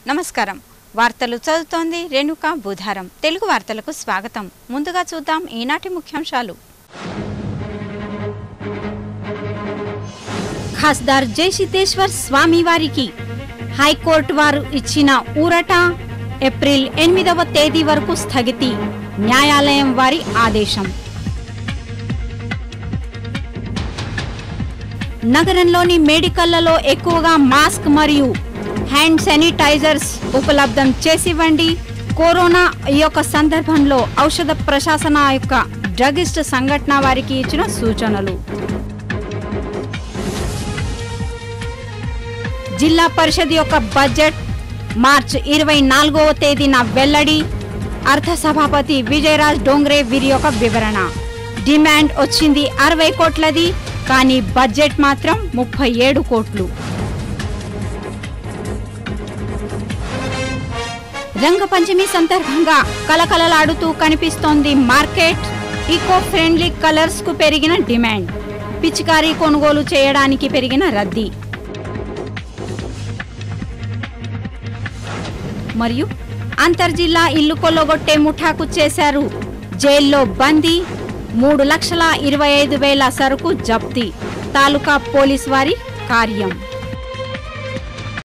నమస్కారం వార్తలు చదువుతోంది రేణుక బుధారం తెలుగు వార్తలకు స్వాగతం ముందుగా చూద్దాం ఈనాటి ముఖ్యాంశాలు ఖాస్దార్ జయసిద్ధేశ్వర్ స్వామి వారికి హైకోర్టు వారు ఇచ్చిన ఊరట ఏప్రిల్ ఎనిమిదవ తేదీ వరకు స్థగితి న్యాయాలయం వారి ఆదేశం నగరంలోని మెడికల్లలో ఎక్కువగా మాస్క్ మరియు హ్యాండ్ శానిటైజర్స్ ఉపలబ్ధం చేసివ్వండి కరోనా యొక్క సందర్భంలో ఔషధ ప్రశాసన యొక్క డ్రగిస్ట్ సంఘటన వారికి ఇచ్చిన సూచనలు జిల్లా పరిషత్ యొక్క బడ్జెట్ మార్చ్ ఇరవై నాలుగవ తేదీన వెల్లడి అర్థ సభాపతి విజయరాజ్ డోంగ్రే వీరి యొక్క వివరణ డిమాండ్ వచ్చింది అరవై కోట్లది కానీ బడ్జెట్ మాత్రం ముప్పై ఏడు కోట్లు రంగపంచమి సందర్భంగా కలకలలాడుతూ కనిపిస్తోంది మార్కెట్ ఈకో ఫ్రెండ్లీ కలర్స్ కు పెరిగిన డిమాండ్ పిచికారీ కొనుగోలు చేయడానికి పెరిగిన రద్దీ మరియు అంతర్జిల్లా ఇల్లు కొల్లగొట్టే ముఠాకు చేశారు జైల్లో బందీ మూడు లక్షల ఇరవై ఐదు వేల సరుకు జప్తీ తాలూకా పోలీస్ వారి కార్యం